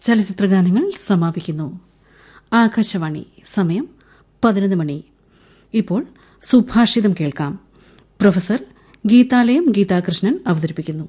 ചലച്ചിത്രഗാനങ്ങൾ സമാപിക്കുന്നു ആകാശവാണി സമയം പതിനൊന്ന് മണി ഇപ്പോൾ സുഭാഷിതം കേൾക്കാം പ്രൊഫസർ ഗീതാലയം ഗീതാകൃഷ്ണൻ അവതരിപ്പിക്കുന്നു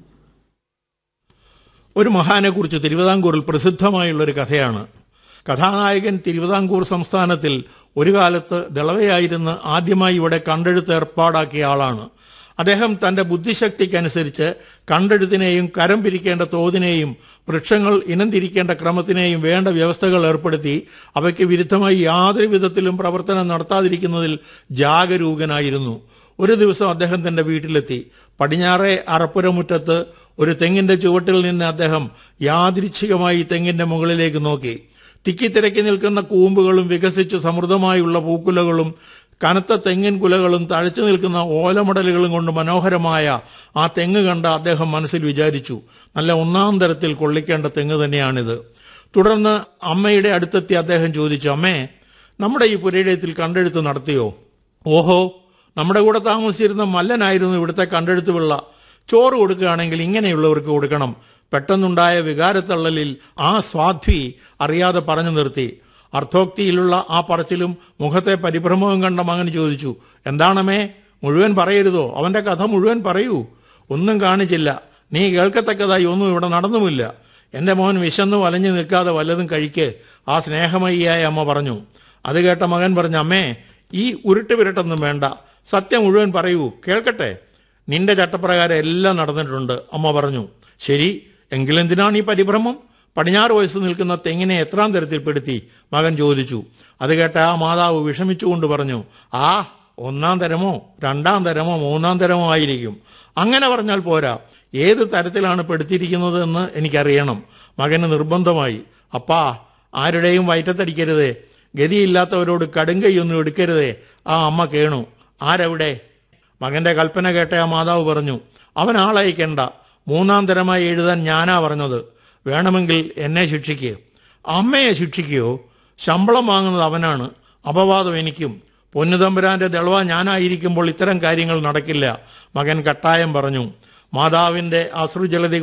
ഒരു മഹാനെക്കുറിച്ച് തിരുവിതാംകൂറിൽ പ്രസിദ്ധമായുള്ള ഒരു കഥയാണ് കഥാനായകൻ തിരുവിതാംകൂർ സംസ്ഥാനത്തിൽ ഒരു കാലത്ത് ദളവയായിരുന്ന് ആദ്യമായി ഇവിടെ കണ്ടെഴുത്ത് ഏർപ്പാടാക്കിയ ആളാണ് അദ്ദേഹം തന്റെ ബുദ്ധിശക്തിക്കനുസരിച്ച് കണ്ടെഴുത്തിനെയും കരം പിരിക്കേണ്ട തോതിനെയും വൃക്ഷങ്ങൾ ഇനം തിരിക്കേണ്ട ക്രമത്തിനെയും വേണ്ട വ്യവസ്ഥകൾ ഏർപ്പെടുത്തി അവയ്ക്ക് വിരുദ്ധമായി യാതൊരു വിധത്തിലും പ്രവർത്തനം നടത്താതിരിക്കുന്നതിൽ ജാഗരൂകനായിരുന്നു ഒരു ദിവസം അദ്ദേഹം തന്റെ വീട്ടിലെത്തി പടിഞ്ഞാറേ അറപ്പുരമുറ്റത്ത് ഒരു തെങ്ങിന്റെ ചുവട്ടിൽ നിന്ന് അദ്ദേഹം യാദൃച്ഛികമായി തെങ്ങിന്റെ മുകളിലേക്ക് നോക്കി തിക്കിത്തിരക്കി നിൽക്കുന്ന കൂമ്പുകളും വികസിച്ച് സമൃദ്ധമായുള്ള പൂക്കുലകളും കനത്ത തെങ്ങിൻ കുലകളും തഴച്ചു നിൽക്കുന്ന ഓലമടലുകളും കൊണ്ട് മനോഹരമായ ആ തെങ്ങ് കണ്ട അദ്ദേഹം മനസ്സിൽ വിചാരിച്ചു നല്ല ഒന്നാം തരത്തിൽ കൊള്ളിക്കേണ്ട തെങ്ങ് തന്നെയാണിത് തുടർന്ന് അമ്മയുടെ അടുത്തെത്തി അദ്ദേഹം ചോദിച്ചു അമ്മേ നമ്മുടെ ഈ പുരയിടത്തിൽ കണ്ടെഴുത്ത് നടത്തിയോ ഓഹോ നമ്മുടെ കൂടെ താമസിച്ചിരുന്ന മല്ലനായിരുന്നു ഇവിടുത്തെ കണ്ടെഴുത്ത് പിള്ള ചോറ് കൊടുക്കുകയാണെങ്കിൽ ഇങ്ങനെയുള്ളവർക്ക് കൊടുക്കണം പെട്ടെന്നുണ്ടായ വികാരത്തള്ളലിൽ ആ സ്വാധ്വി അറിയാതെ പറഞ്ഞു നിർത്തി അർത്ഥോക്തിയിലുള്ള ആ പറച്ചിലും മുഖത്തെ പരിഭ്രമവും കണ്ട മകൻ ചോദിച്ചു എന്താണമേ മുഴുവൻ പറയരുതോ അവന്റെ കഥ മുഴുവൻ പറയൂ ഒന്നും കാണിച്ചില്ല നീ കേൾക്കത്തക്കതായി ഒന്നും ഇവിടെ നടന്നുമില്ല എന്റെ മോൻ വിശന്ന് വലഞ്ഞു നിൽക്കാതെ വല്ലതും കഴിക്ക് ആ സ്നേഹമയ്യായ അമ്മ പറഞ്ഞു അത് കേട്ട മകൻ പറഞ്ഞു അമ്മേ ഈ ഉരുട്ട് വിരട്ടൊന്നും വേണ്ട സത്യം മുഴുവൻ പറയൂ കേൾക്കട്ടെ നിന്റെ ചട്ടപ്രകാരം എല്ലാം നടന്നിട്ടുണ്ട് അമ്മ പറഞ്ഞു ശരി എങ്കിലെന്തിനാണ് ഈ പരിഭ്രമം പടിഞ്ഞാറ് വയസ്സ് നിൽക്കുന്ന തെങ്ങിനെ എത്രാം തരത്തിൽപ്പെടുത്തി മകൻ ചോദിച്ചു അത് കേട്ട ആ മാതാവ് വിഷമിച്ചുകൊണ്ട് പറഞ്ഞു ആ ഒന്നാം തരമോ രണ്ടാം തരമോ മൂന്നാം തരമോ ആയിരിക്കും അങ്ങനെ പറഞ്ഞാൽ പോരാ ഏത് തരത്തിലാണ് പെടുത്തിയിരിക്കുന്നത് എന്ന് എനിക്കറിയണം മകന് നിർബന്ധമായി അപ്പാ ആരുടെയും വയറ്റത്തടിക്കരുതേ ഗതിയില്ലാത്തവരോട് കടുങ്കൈയൊന്നും എടുക്കരുതേ ആ അമ്മ കേണു ആരവിടെ മകന്റെ കൽപ്പന കേട്ട ആ മാതാവ് പറഞ്ഞു അവൻ ആളയക്കണ്ട മൂന്നാം തരമായി എഴുതാൻ ഞാനാ പറഞ്ഞത് വേണമെങ്കിൽ എന്നെ ശിക്ഷിക്കുക അമ്മയെ ശിക്ഷിക്കുകയോ ശമ്പളം വാങ്ങുന്നത് അവനാണ് അപവാദം എനിക്കും പൊന്നുതമ്പുരാന്റെ ദളവ ഞാനായിരിക്കുമ്പോൾ ഇത്തരം കാര്യങ്ങൾ നടക്കില്ല മകൻ കട്ടായം പറഞ്ഞു മാതാവിന്റെ അശ്രുജലതി